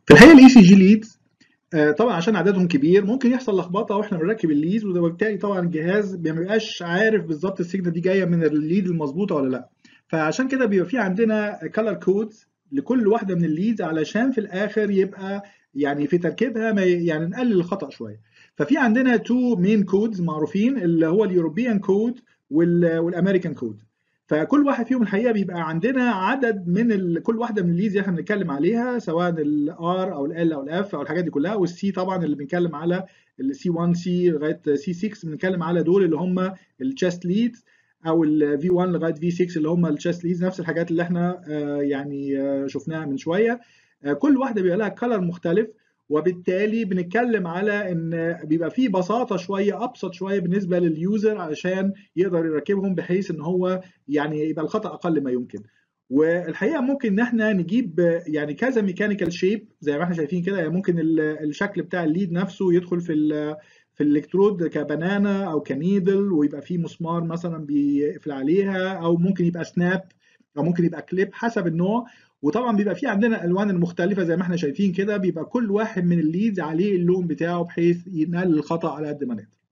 في الحقيقه الاي سي جي ليدز طبعا عشان عددهم كبير ممكن يحصل لخبطه واحنا بنركب الليدز وبالتالي طبعا الجهاز ما بيبقاش عارف بالظبط السيجنال دي جايه من الليد المظبوطه ولا لا فعشان كده بيبقى في عندنا كلر كودز لكل واحده من الليدز علشان في الاخر يبقى يعني في تركيبها ما يعني نقلل الخطا شويه ففي عندنا تو مين كودز معروفين اللي هو اليوروبيان كود والامريكان كود فكل واحد فيهم الحقيقه بيبقى عندنا عدد من ال... كل واحده من الليدز اللي احنا بنتكلم عليها سواء الار او ال او الاف او الحاجات دي كلها والسي طبعا اللي بنتكلم على السي 1 سي لغايه سي 6 بنتكلم على دول اللي هم التشست ليدز او الفي 1 لغايه في 6 اللي هم التشست ليدز نفس الحاجات اللي احنا يعني شفناها من شويه كل واحده بيبقى لها كلر مختلف وبالتالي بنتكلم على ان بيبقى فيه بساطه شويه ابسط شويه بالنسبه لليوزر علشان يقدر يركبهم بحيث ان هو يعني يبقى الخطا اقل ما يمكن والحقيقه ممكن ان احنا نجيب يعني كذا ميكانيكال شيب زي ما احنا شايفين كده يعني ممكن الشكل بتاع الليد نفسه يدخل في في الالكترود كبنانه او كنيدل ويبقى فيه مسمار مثلا بيقفل عليها او ممكن يبقى سناب او ممكن يبقى كليب حسب النوع وطبعا بيبقى في عندنا الالوان المختلفه زي ما احنا شايفين كده بيبقى كل واحد من الليدز عليه اللون بتاعه بحيث ينقل الخطا على قد ما نقدر